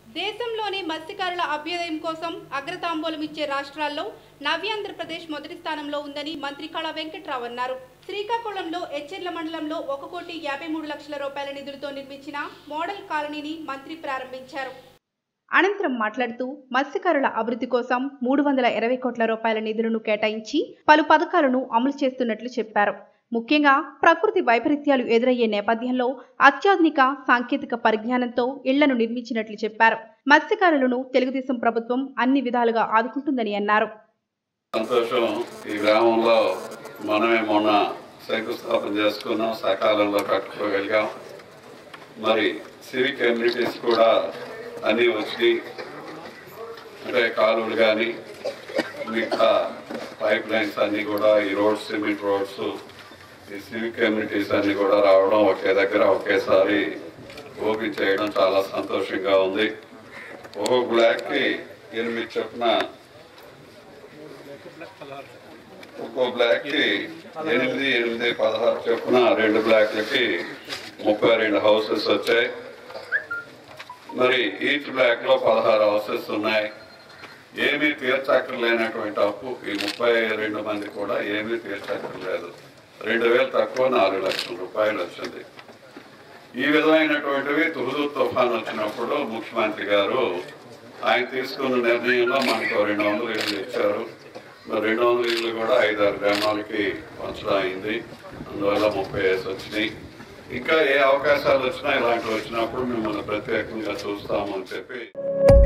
దేశంలోని మత్స్యకారుల అభ్యుదయం కోసం అగ్రతాంబూలం ఇచ్చే రాష్ట్రాల్లో నవ్యాంధ్రప్రదేశ్ మొదటి స్థానంలో ఉందని మంత్రి కళా వెంకట్రావు అన్నారు శ్రీకాకుళంలో ఎచ్చెర్ల మండలంలో ఒక కోటి యాభై మూడు లక్షల రూపాయల నిధులతో నిర్మించిన మోడల్ కాలనీని మంత్రి ప్రారంభించారు అనంతరం మాట్లాడుతూ మత్స్యకారుల అభివృద్ధి కోసం మూడు వందల ఇరవై కోట్ల రూపాయల నిధులను కేటాయించి పలు పథకాలను అమలు చేస్తున్నట్లు చెప్పారు ముఖ్యంగా ప్రకృతి వైపరీత్యాలు ఎదురయ్యే నేపథ్యంలో అత్యాధునిక సాంకేతిక పరిజ్ఞానంతో ఇళ్లను నిర్మించినట్లు చెప్పారు మత్స్యకారులను తెలుగుదేశం ప్రభుత్వం అన్ని విధాలుగా ఆదుకుంటుందని అన్నారు సంతోషం ఈ గ్రామంలో మనమే మొన్న శంకుస్థాపన చేసుకున్నాం సకాలంలో కట్టుకోగలిగాం మరి సివిక్ కమ్యూనిటీస్ కూడా అన్నీ వచ్చి అంటే కాలువలు కానీ మిగతా పైప్ లైన్స్ అన్నీ కూడా ఈ రోడ్స్ సిమెంట్ రోడ్స్ ఈ సివిక్ కమ్యూనిటీస్ అన్నీ కూడా రావడం ఒకే దగ్గర ఒకేసారి ఓపెన్ చేయడం చాలా సంతోషంగా ఉంది ఒక్కో బ్లాక్కి ఎనిమిది చొప్పున ఒక్కో బ్లాక్ కి ఎనిమిది ఎనిమిది పదహారు చొప్పున రెండు బ్లాక్లకి ముప్పై రెండు హౌసెస్ వచ్చాయి మరి ఈచ్ బ్లాక్ లో పదహారు హౌసెస్ ఉన్నాయి ఏమీ తీర్చక్కర్లేనటువంటి అప్పు ఈ ముప్పై రెండు మంది కూడా ఏమీ తీర్చక్కర్లేదు రెండు వేలు తక్కువ నాలుగు లక్షల రూపాయలు వచ్చింది ఈ విధమైనటువంటివి తుహుదు తుఫాన్ వచ్చినప్పుడు ముఖ్యమంత్రి గారు ఆయన తీసుకున్న నిర్ణయంలో మనకు రెండు వందల ఇళ్ళు ఇచ్చారు మరి రెండు వందల ఇళ్ళు కూడా ఐదారు గ్రామాలకి పంచడం అయింది అందువల్ల ముప్పై వేసి వచ్చినాయి ఇంకా ఏ అవకాశాలు వచ్చినా ఇలాంటివి వచ్చినప్పుడు మిమ్మల్ని ప్రత్యేకంగా చూస్తాము అని చెప్పి